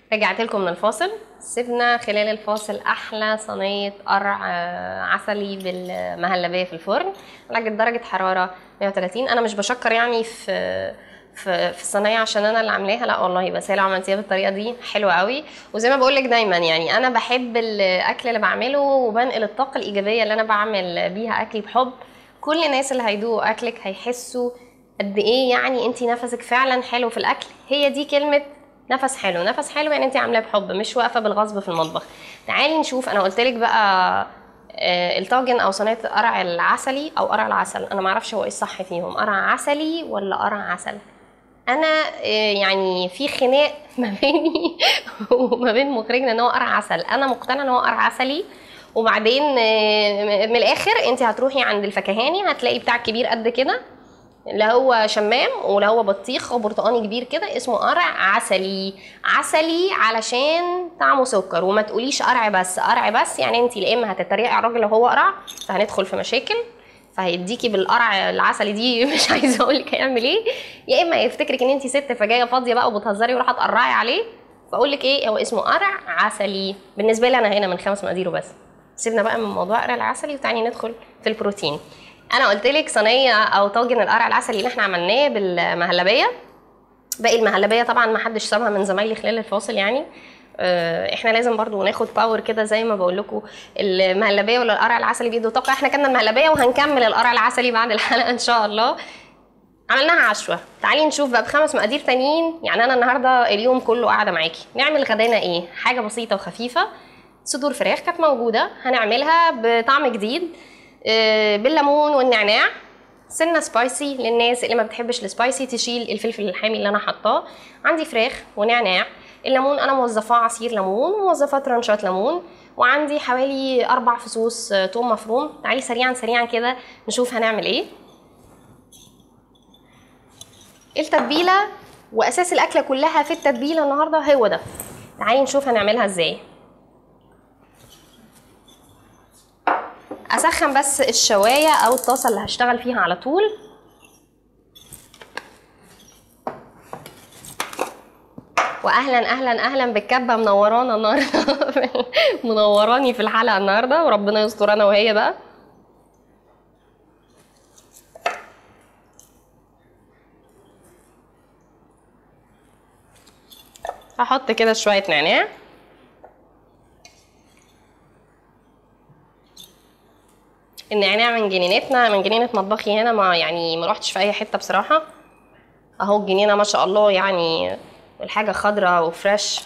رجعت لكم من الفاصل سيبنا خلال الفاصل احلى صينيه قرع آه، عسلي بالمهلبيه في الفرن على درجه حراره 130 انا مش بشكر يعني في في في الصينيه عشان انا اللي عاملاها لا والله بس هي لو عملتيها بالطريقه دي حلوه قوي وزي ما بقول لك دايما يعني انا بحب الاكل اللي بعمله وبنقل الطاقه الايجابيه اللي انا بعمل بيها اكلي بحب كل الناس اللي هيدوقوا اكلك هيحسوا قد ايه يعني انت نفسك فعلا حلو في الاكل هي دي كلمه نفس حلو نفس حلو يعني انت عاملاه بحب مش واقفه بالغصب في المطبخ تعالي نشوف انا قلت لك بقى آه، الطاجن او صينيه قرع العسلي او قرع العسل انا ما اعرفش هو ايه الصح فيهم قرع عسلي ولا قرع عسل انا آه، يعني في خناق ما بيني وما بين مخرجنا ان هو قرع عسل انا مقتنعه ان هو قرع عسلي وبعدين آه، من الاخر انت هتروحي عند الفكهاني هتلاقي بتاع كبير قد كده لا هو شمام ولا هو بطيخ وبرتقاني كبير كده اسمه قرع عسلي عسلي علشان طعمه سكر وما تقوليش قرع بس قرع بس يعني انت يا اما هتتريقي على الراجل لو هو قرع فهندخل في مشاكل فهيديكي بالقرع العسلي دي مش عايزه اقول لك هيعمل ايه يا اما يفتكرك ان انت ست فجايه فاضيه بقى وبتهزري وراح تقرعي عليه فاقول لك ايه هو اسمه قرع عسلي بالنسبه لي انا هنا من خمس مقادير وبس سيبنا بقى من موضوع قرع العسلي وتعالي ندخل في البروتين انا قلت لك صينيه او طاجن القرع العسلي اللي احنا عملناه بالمهلبيه باقي المهلبيه طبعا ما حدش سابها من زمايلي خلال الفاصل يعني آه، احنا لازم برضو ناخد باور كده زي ما بقول لكم المهلبيه ولا القرع العسلي بيدوا طاقه احنا كنا المهلبيه وهنكمل القرع العسلي بعد الحلقه ان شاء الله عملناها عشوة تعالي نشوف بقى بخمس مقادير تانيين يعني انا النهارده اليوم كله قاعده معاكي نعمل غدانا ايه حاجه بسيطه وخفيفه صدور فراخ كانت موجوده هنعملها بطعم جديد آه، بالليمون والنعناع سنه سبايسي للناس اللي ما بتحبش السبايسي تشيل الفلفل الحامي اللي انا حطاه عندي فراخ ونعناع الليمون انا موظفاه عصير ليمون وموظفاه ترانشات ليمون وعندي حوالي اربع فصوص آه، توم مفروم تعالي سريعا سريعا كده نشوف هنعمل ايه التتبيله واساس الاكله كلها في التتبيله النهارده هو ده تعالي نشوف هنعملها ازاي اسخن بس الشوايه او الطاسه اللي هشتغل فيها على طول واهلا اهلا اهلا بالكبه منورانا النهارده منوراني في الحلقه النهارده وربنا يستر انا وهي بقى هحط كده شويه نعناع النعناع من جنينتنا من جنينة مطبخي هنا ما يعني ما روحتش في اي حتة بصراحة اهو الجنينة ما شاء الله يعني الحاجة خضرة وفريش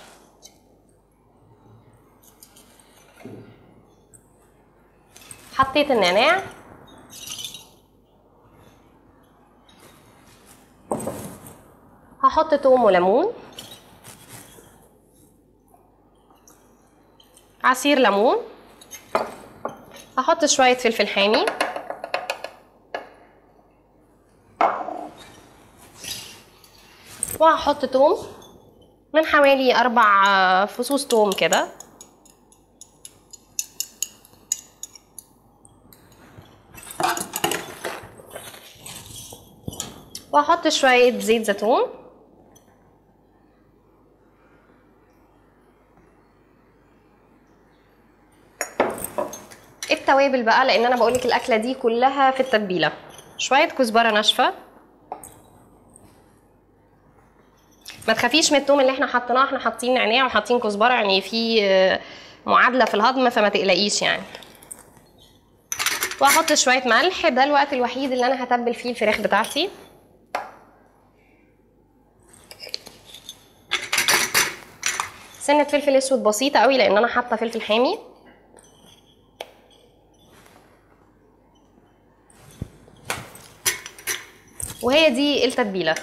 حطيت النعناع هحط توم وليمون عصير ليمون هحط شوية فلفل حامي وهحط توم من حوالي أربع آه، فصوص توم كده وهحط شوية زيت زيتون التوابل بقى لان انا بقولك الاكله دي كلها في التتبيله شويه كزبره ناشفه ما تخافيش من التوم اللي احنا حطيناه احنا حاطين نعناع وحاطين كزبره يعني في آه، معادله في الهضم فما تقلقيش يعني وهحط شويه ملح ده الوقت الوحيد اللي انا هتبل فيه الفراخ بتاعتي سنه فلفل اسود بسيطه قوي لان انا حاطه فلفل حامي وهي دي التتبيله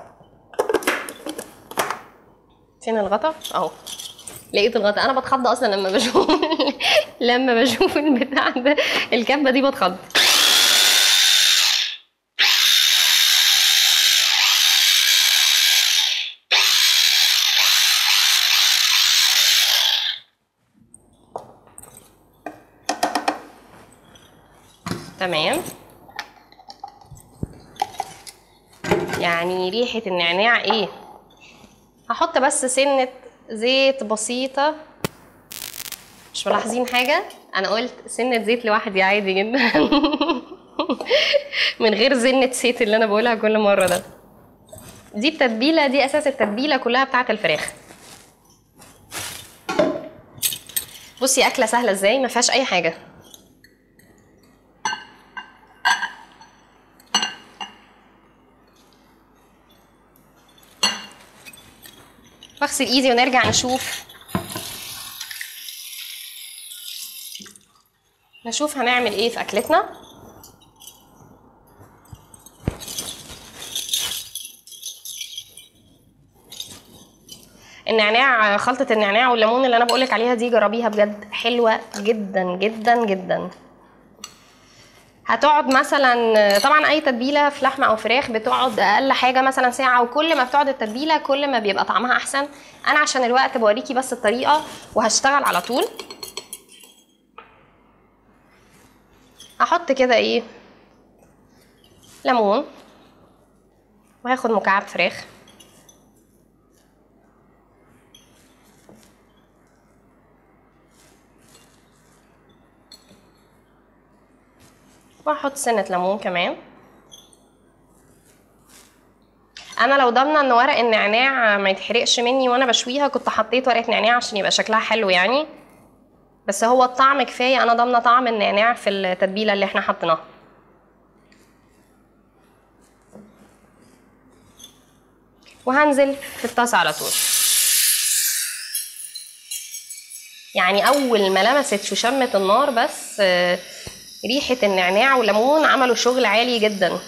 فين الغطا اهو لقيت الغطا انا بتخض اصلا لما بشوف لما بشوف البتاع ده الكبه دي بتخض تمام يعني ريحة النعناع ايه هحط بس سنة زيت بسيطة مش ملاحظين حاجة أنا قلت سنة زيت لوحدي عادي جدا من غير زنة زيت اللي أنا بقولها كل مرة ده دي التتبيلة دي أساس التتبيلة كلها بتاعة الفراخ بصي أكلة سهلة ازاي ما فيهاش أي حاجة بغسل ايدي ونرجع نشوف نشوف هنعمل ايه في اكلتنا النعناع خلطة النعناع والليمون اللي انا بقولك عليها دي جربيها بجد حلوة جدا جدا جدا هتقعد مثلا طبعا اي تتبيله في لحمه او فراخ بتقعد اقل حاجه مثلا ساعه وكل ما بتقعد التتبيله كل ما بيبقى طعمها احسن انا عشان الوقت بوريكي بس الطريقه وهشتغل على طول هحط كده ايه ليمون وهاخد مكعب فراخ واحط سنة ليمون كمان انا لو ضامنه ان ورق النعناع ما يتحرقش مني وانا بشويها كنت حطيت ورقه نعناع عشان يبقى شكلها حلو يعني بس هو الطعم كفايه انا ضامنه طعم النعناع في التتبيله اللي احنا حطيناها وهنزل في الطاسه على طول يعني اول ما لمست وشمت النار بس آه، ريحه النعناع والليمون عملوا شغل عالي جدا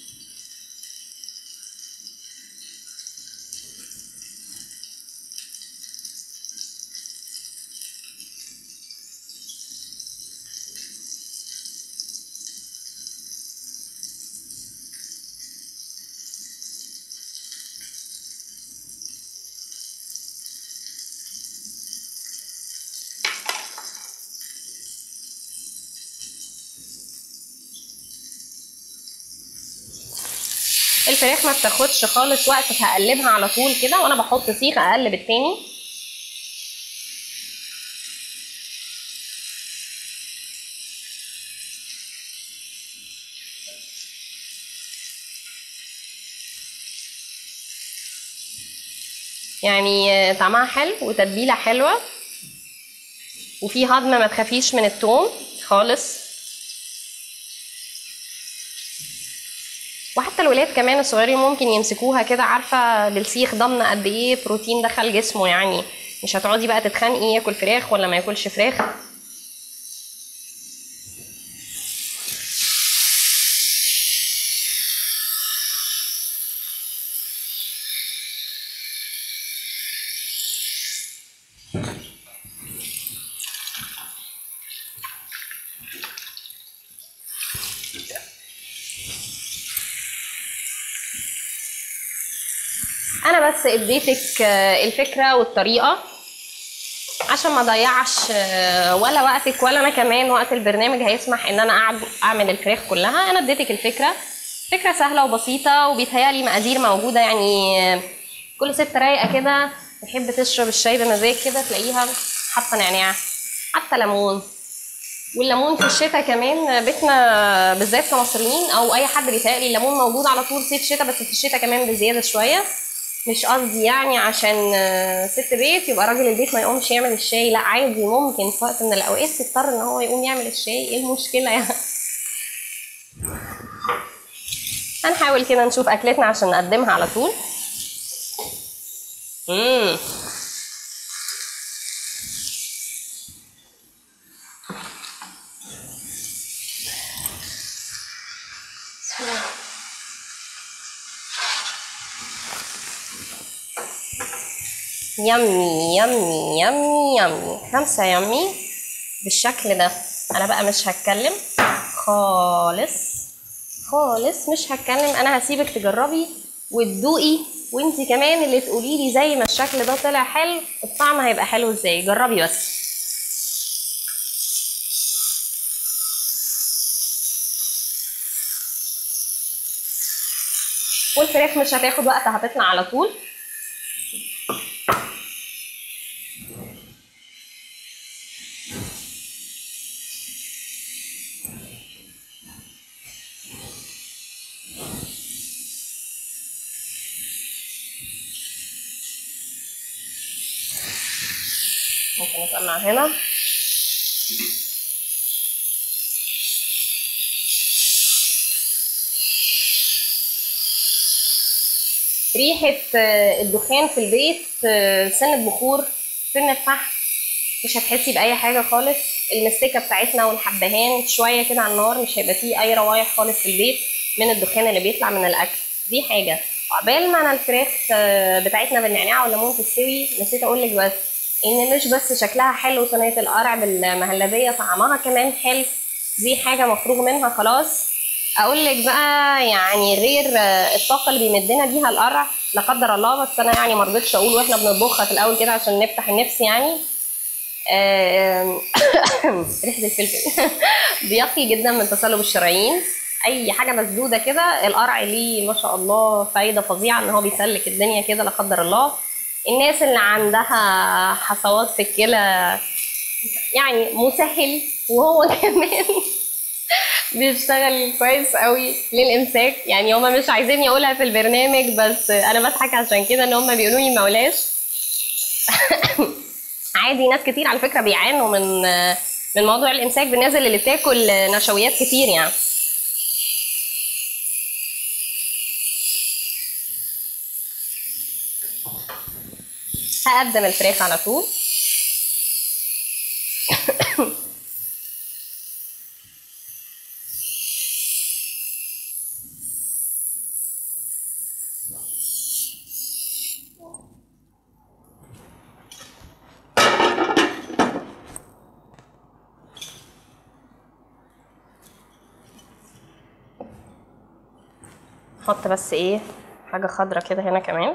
الفراخ ما بتاخدش خالص وقت هقلبها على طول كده وانا بحط سيخ اقلب التاني يعني آه، طعمها حلو وتتبيله حلوه وفي هضم ما تخافيش من التوم خالص وحتى الولاد كمان الصغيرين ممكن يمسكوها كده عارفه للسيخ ضامنه قد ايه بروتين دخل جسمه يعني مش هتقعدي بقى تتخانقي ياكل فراخ ولا ما ياكلش فراخ انا بس اديتك آه، الفكره والطريقه عشان ما اضيعش آه، ولا وقتك ولا انا كمان وقت البرنامج هيسمح ان انا اقعد اعمل الفراخ كلها انا اديتك الفكره فكره سهله وبسيطه وبيتهيألي مقادير موجوده يعني آه، كل ست رايقه كده تحب تشرب الشاي بمزاج كده تلاقيها حاطه نعناع حتى ليمون والليمون في الشتاء كمان بيتنا بالذات كمصريين او اي حد بيتهيألي الليمون موجود على طول صيف شتاء بس في الشتاء كمان بزياده شويه مش قصدي يعني عشان آه، ست بيت يبقى راجل البيت ما يقومش يعمل الشاي لا عادي ممكن في وقت من الاوقات يضطر ان هو يقوم يعمل الشاي ايه المشكله يعني هنحاول كده نشوف اكلتنا عشان نقدمها على طول امم يمي يمي يمي يمي خمسة يمي بالشكل ده انا بقى مش هتكلم خالص خالص مش هتكلم انا هسيبك تجربي وتدوقي وانتي كمان اللي تقولي لي زي ما الشكل ده طلع حلو الطعم هيبقى حلو ازاي جربي بس والفراخ مش هتاخد وقت هتطلع على طول ممكن نطلع هنا ريحة آه، الدخان في البيت آه، سنة بخور سنة فحم مش هتحسي بأي حاجة خالص المستكة بتاعتنا والحبهان شوية كده على النار مش هيبقى فيه أي روايح خالص في البيت من الدخان اللي بيطلع من الأكل دي حاجة عقبال ما أنا الفراخ آه، بتاعتنا بالنعناع والليمون تستوي نسيت أقولك بس إن مش بس شكلها حلو صينية القرع بالمهلبية طعمها كمان حلو دي حاجة مفروغ منها خلاص اقول لك بقى يعني غير آه، الطاقه اللي بيمدنا بيها القرع لا قدر الله بس انا يعني ما رضيتش اقول واحنا بنطبخها في الاول كده عشان نفتح النفس يعني آم، ريحه الفلفل بيقي جدا من تصلب الشرايين اي حاجه مسدوده كده القرع ليه ما شاء الله فايده فظيعه ان هو بيسلك الدنيا كده لا قدر الله الناس اللي عندها حصوات في الكلى يعني مسهل وهو كمان بيشتغل كويس قوي للامساك يعني هما مش عايزين اقولها في البرنامج بس انا بضحك عشان كده ان هما بيقولوا لي مولاش عادي ناس كتير على فكره بيعانوا من من موضوع الامساك بالناس اللي بتاكل نشويات كتير يعني هقدم الفراخ على طول احط بس ايه حاجه خضرة كده هنا كمان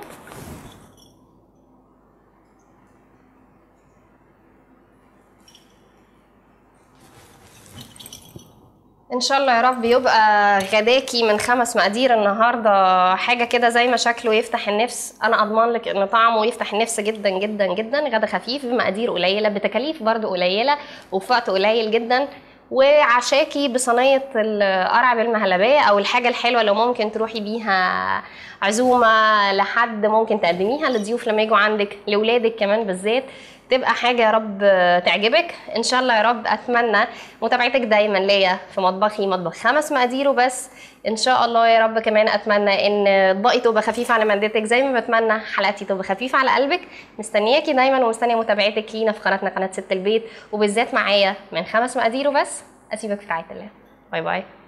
ان شاء الله يا رب يبقى غداكي من خمس مقادير النهارده حاجه كده زي ما شكله يفتح النفس انا اضمن لك ان طعمه يفتح النفس جدا جدا جدا غدا خفيف بمقادير قليله بتكاليف برضو قليله وفي وقت قليل جدا وعشاكي بصينيه القرع بالمهلبيه او الحاجه الحلوه لو ممكن تروحي بيها عزومه لحد ممكن تقدميها للضيوف لما يجوا عندك لاولادك كمان بالذات تبقى حاجة يا رب تعجبك ان شاء الله يا رب اتمنى متابعتك دايما ليا في مطبخي مطبخ خمس مقادير وبس ان شاء الله يا رب كمان اتمنى ان اطباقي تبقى خفيفة على معدتك زي ما بتمنى حلقتي تبقى خفيفة على قلبك مستنياكي دايما ومستنية متابعتك لينا في قناتنا قناة ست البيت وبالذات معايا من خمس مقادير وبس اسيبك في رعاية الله باي باي